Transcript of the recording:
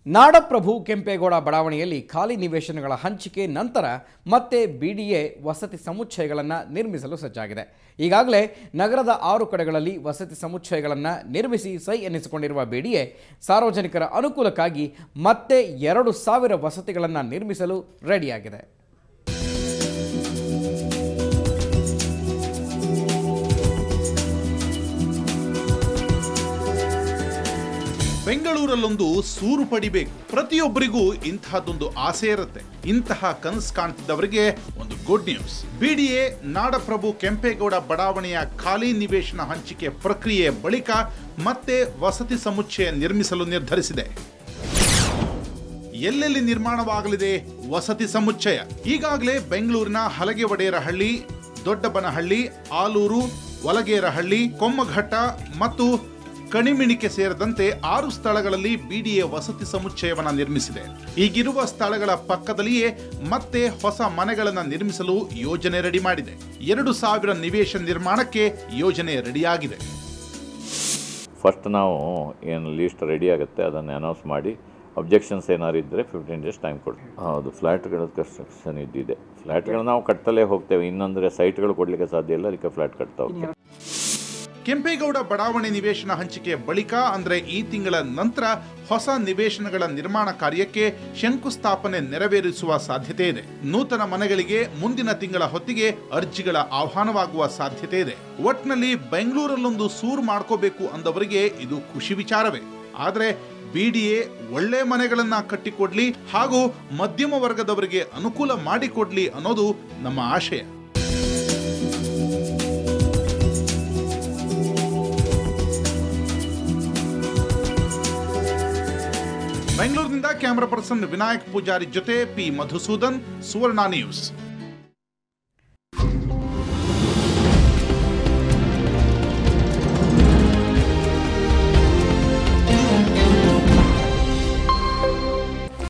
ನಾಡಪ್ರಭು ಕೆಂಪೇಗೌಡ ಬಡಾವಣೆಯಲ್ಲಿ ಖಾಲಿ ನಿವೇಶನಗಳ ಹಂಚಿಕೆ ನಂತರ ಮತ್ತೆ ಬಿಡಿಎ ವಸತಿ ಸಮುಚ್ಚಯಗಳನ್ನು ನಿರ್ಮಿಸಲು ಸಜ್ಜಾಗಿದೆ ಈಗಾಗಲೇ ನಗರದ ಆರು ಕಡೆಗಳಲ್ಲಿ ವಸತಿ ಸಮುಚ್ಚಯಗಳನ್ನು ನಿರ್ಮಿಸಿ ಸೈ ಎನ್ನಿಸಿಕೊಂಡಿರುವ ಬಿಡಿಎ ಸಾರ್ವಜನಿಕರ ಅನುಕೂಲಕ್ಕಾಗಿ ಮತ್ತೆ ಎರಡು ಸಾವಿರ ವಸತಿಗಳನ್ನು ನಿರ್ಮಿಸಲು ರೆಡಿಯಾಗಿದೆ ಬೆಂಗಳೂರಲ್ಲೊಂದು ಸೂರು ಪಡಿಬೇಕು ಪ್ರತಿಯೊಬ್ಬರಿಗೂ ಇಂತಹದ್ದೊಂದು ಆಸೆ ಇರುತ್ತೆ ಇಂತಹ ಕನಸು ಕಾಣ್ತಿದ್ದವರಿಗೆ ಒಂದು ಗುಡ್ ನ್ಯೂಸ್ ಬಿಡಿಎ ನಾಡಪ್ರಭು ಕೆಂಪೇಗೌಡ ಬಡಾವಣೆಯ ಖಾಲಿ ನಿವೇಶನ ಹಂಚಿಕೆ ಪ್ರಕ್ರಿಯೆ ಬಳಿಕ ಮತ್ತೆ ವಸತಿ ಸಮುಚ್ಚಯ ನಿರ್ಮಿಸಲು ನಿರ್ಧರಿಸಿದೆ ಎಲ್ಲೆಲ್ಲಿ ನಿರ್ಮಾಣವಾಗಲಿದೆ ವಸತಿ ಸಮುಚ್ಚಯ ಈಗಾಗಲೇ ಬೆಂಗಳೂರಿನ ಹಲಗೆ ಒಡೆಯರಹಳ್ಳಿ ದೊಡ್ಡಬನಹಳ್ಳಿ ಆಲೂರು ಒಲಗೇರಹಳ್ಳಿ ಕೊಮ್ಮಘಟ್ಟ ಮತ್ತು ಕಣಿಮಿಣಿಕೆ ಸೇರಿದಂತೆ ಆರು ಸ್ಥಳಗಳಲ್ಲಿ ಬಿಡಿಎ ವಸತಿ ಸಮುಚ್ಚಯವನ್ನ ನಿರ್ಮಿಸಿದೆ ಈಗಿರುವ ಸ್ಥಳಗಳ ಪಕ್ಕದಲ್ಲಿಯೇ ಮತ್ತೆ ಹೊಸ ಮನೆಗಳನ್ನು ನಿರ್ಮಿಸಲು ಯೋಜನೆ ರೆಡಿ ಮಾಡಿದೆ ಎರಡು ಸಾವಿರ ನಿವೇಶನ ನಿರ್ಮಾಣಕ್ಕೆ ಯೋಜನೆ ರೆಡಿಯಾಗಿದೆ ಫಸ್ಟ್ ನಾವು ಏನು ಲೀಸ್ಟ್ ರೆಡಿ ಆಗುತ್ತೆ ಅದನ್ನು ಅನೌನ್ಸ್ ಮಾಡಿ ಅಬ್ಜೆಕ್ಷನ್ಸ್ ಏನಾದ್ರು ಇದ್ದರೆ ಫಿಫ್ಟೀನ್ ಡೇಸ್ ಟೈಮ್ ಕೊಡಿ ಹೌದು ಫ್ಲ್ಯಾಟ್ಗಳ ಕನ್ಸ್ಟ್ರಕ್ಷನ್ ಇದ್ದಿದೆ ಫ್ಲ್ಯಾಟ್ಗಳು ನಾವು ಕಟ್ತಲೇ ಹೋಗ್ತೇವೆ ಇನ್ನೊಂದರೆ ಸೈಟ್ಗಳು ಕೊಡಲಿಕ್ಕೆ ಸಾಧ್ಯ ಇಲ್ಲ ಅದಕ್ಕೆ ಫ್ಲ್ಯಾಟ್ ಕಟ್ತಾ ಹೋಗ್ತೇವೆ ಕೆಂಪೇಗೌಡ ಬಡಾವಣೆ ನಿವೇಶನ ಹಂಚಿಕೆ ಬಳಿಕ ಅಂದ್ರೆ ಈ ತಿಂಗಳ ನಂತರ ಹೊಸ ನಿವೇಶನಗಳ ನಿರ್ಮಾಣ ಕಾರ್ಯಕ್ಕೆ ಶಂಕುಸ್ಥಾಪನೆ ನೆರವೇರಿಸುವ ಸಾಧ್ಯತೆ ಇದೆ ನೂತನ ಮನೆಗಳಿಗೆ ಮುಂದಿನ ತಿಂಗಳ ಹೊತ್ತಿಗೆ ಅರ್ಜಿಗಳ ಆಹ್ವಾನವಾಗುವ ಸಾಧ್ಯತೆ ಇದೆ ಒಟ್ನಲ್ಲಿ ಬೆಂಗಳೂರಲ್ಲೊಂದು ಸೂರು ಮಾಡ್ಕೋಬೇಕು ಅಂದವರಿಗೆ ಇದು ಖುಷಿ ವಿಚಾರವೇ ಆದ್ರೆ ಬಿಡಿಎ ಒಳ್ಳೆ ಮನೆಗಳನ್ನ ಕಟ್ಟಿಕೊಡ್ಲಿ ಹಾಗೂ ಮಧ್ಯಮ ವರ್ಗದವರಿಗೆ ಅನುಕೂಲ ಮಾಡಿಕೊಡ್ಲಿ ಅನ್ನೋದು ನಮ್ಮ ಆಶಯ ಬೆಂಗಳೂರಿನಿಂದ ಕ್ಯಾಮರಾ ಪರ್ಸನ್ ವಿನಾಯಕ್ ಪೂಜಾರಿ ಜೊತೆ ಪಿ ಮಧುಸೂದನ್ ಸುವರ್ಣ ನ್ಯೂಸ್